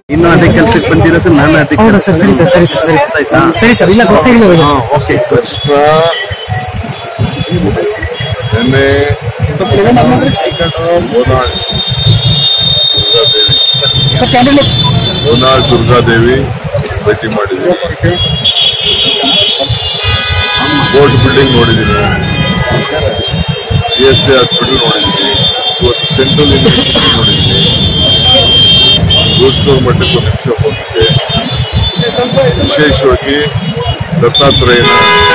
ಇನ್ನು ಅದೇ ಕೆಲ್ಸಕ್ಕೆ ಬಂದಿರೋದು ನಾನು ಅದಕ್ಕೆ ಹೌದಾ ಸರ್ ಸರಿ ಸರ್ ಸರಿ ಸರ್ ಸರಿ ಸರ್ ಆಯ್ತಾ ಸರಿ ಸರ್ ಇಲ್ಲ ಗೊತ್ತಾಗಿಲ್ಲ ಹಾ, ಓಕೆ ಕೃಷ್ಣ ನಿನ್ನೆ ಬೋನಾಳ್ ದುರ್ಗಾದೇವಿ ಬೋನಾಳ್ ದುರ್ಗಾದೇವಿ ಭೇಟಿ ಮಾಡಿದ್ದೀನಿ ಕೋರ್ಟ್ ಬಿಲ್ಡಿಂಗ್ ನೋಡಿದ್ದೀನಿ ಬಿ ಎಸ್ ಸಿ ಹಾಸ್ಪಿಟಲ್ ನೋಡಿದ್ದೀನಿ ಇವತ್ತು ಸೆಂಟ್ರಲ್ ಯೂನಿವರ್ಸಿಟಿ ನೋಡಿದ್ದೀನಿ ಗೂಡ್ಸ್ನೂರ್ ಮಠಕ್ಕೆ ಒಂದು ನಿಮಿಷ ಹೋಗಿದ್ದೆ ವಿಶೇಷವಾಗಿ ದತ್ತಾತ್ರೇಯನ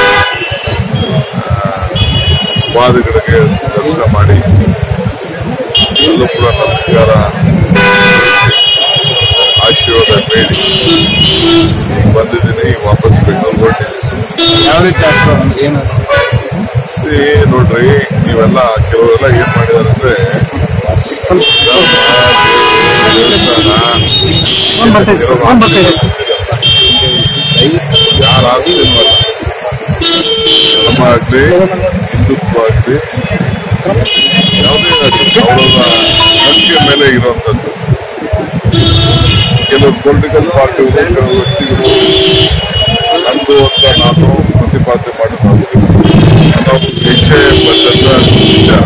ಸ್ವಾದಿಗಳಿಗೆ ದರ್ಶನ ಮಾಡಿ ಅಲ್ಲೂ ಕೂಡ ನಮಸ್ಕಾರ ಆಶೀರ್ವಾದ ಬೇಡಿ ಬಂದಿದ್ದೀನಿ ವಾಪಸ್ ಬೆಂಗಳೂರು ಹೊರಟಿದ್ದೀನಿ ಯಾವ ರೀತಿ ಆಶ್ರಮ ಏನು ಸಿ ನೋಡ್ರಿ ನೀವೆಲ್ಲ ಕೆಲವರೆಲ್ಲ ಏನ್ ಮಾಡಿದಾರೆ ಅಂದ್ರೆ ಫೋನ್ ಬರ್ತಾ ಇದೆ ಸರ್ ಫೋನ್ ಬರ್ತಾ ಇದೆ ಸರ್ ಯಾರ ಆಸ್ತಿನೂ ಅಲ್ಲ ಧರ್ಮ ಆಗ್ಲಿ ಹಿಂದುತ್ವ ಆಗ್ಲಿ ಯಾವುದೇ ಆಗಲಿ ಅವರ ನಂಬಿಕೆ ಮೇಲೆ ಇರುವಂತದ್ದು ಕೆಲವು ಪೊಲಿಟಿಕಲ್ ಪಾರ್ಟಿಗಳು ಕೆಲವು ವ್ಯಕ್ತಿಗಳು ನಂದು ಅಂತ ನಾನು ಪ್ರತಿಪಾದನೆ ಮಾಡೋದಾಗುದಿಲ್ಲ ನಾವು ಹೆಚ್ಚೆ ಬಂದಂತ ವಿಚಾರ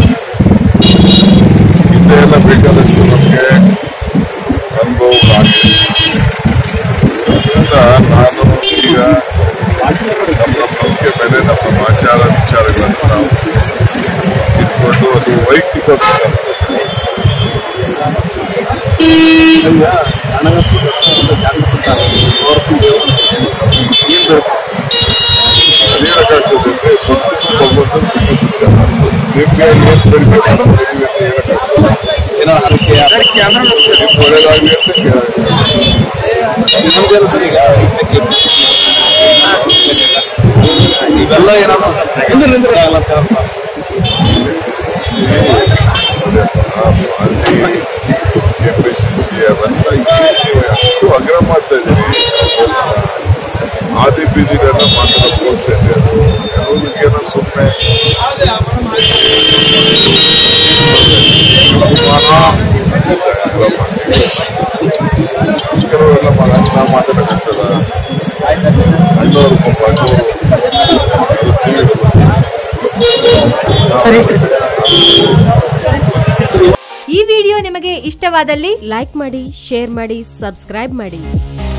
ಹಿಂದೆ ಎಲ್ಲ ಬೇಕಾದಷ್ಟು ನಮಗೆ ಅನುಭವಗಳಾಗಿದೆ ಅದರಿಂದ ನಾನು ಈಗ ನಮ್ಮ ನಂಬಿಕೆ ಮೇಲೆ ನಮ್ಮ ನಮ್ಮ ಆಚಾರ ವಿಚಾರಗಳನ್ನು ನಾವು ಇಟ್ಕೊಂಡು ಅದು ವೈಯಕ್ತಿಕ ಅದೇನಕ್ಕಾಗ್ತದೆ ಅಂದ್ರೆ ಭಕ್ತಿ ಭಗವಂತನ ನಿಮ್ಗೆ ಏನ್ ಬೆಳೆಸಿದೆ ಏನೋ ಹರಕೆ ಒಳ್ಳೇದಾಗ್ಲಿ ಅಂತ ಕೇಳಿದೆ ಇನ್ನೊಂದೇನು ಸರ್ ಈಗ ಇವೆಲ್ಲ ಏನಾದ್ರು ಹಿಂದೆ ನಿಂದ್ರೆ ಆಗಲ್ಲ ಅಂತ ಹೇಳ್ತಾರೆ. ಕೆಪಿಸಿಸಿ ಅವೆಲ್ಲ ಏನ್ ನೀವು ಅಷ್ಟು ಅಗ್ರ ಮಾಡ್ತಾ ಇದ್ದೀರಿ ಆದಿ ಬೀದಿಗೆಲ್ಲ ಮಾತ್ರ ಪೋಸ್ಟ್ ಇದೆ ಅದು ಕೆಲವ್ರಿಗೇನೋ ಸುಮ್ಮನೆ ಕೆಲವರೆಲ್ಲ ಮಾಡ ನಾವು ಮಾತಾಡೋಕ್ಕಾಗ್ತದ ಅಣ್ಣವರು ಪಾಪ ಅಣ್ಣವರು ಅದು ತಿಳಿಯೋದು. ಸರಿ ಈ ವಿಡಿಯೋ ನಿಮಗೆ ಇಷ್ಟವಾದಲ್ಲಿ ಲೈಕ್ ಮಾಡಿ ಶೇರ್ ಮಾಡಿ ಸಬ್ಸ್ಕ್ರೈಬ್ ಮಾಡಿ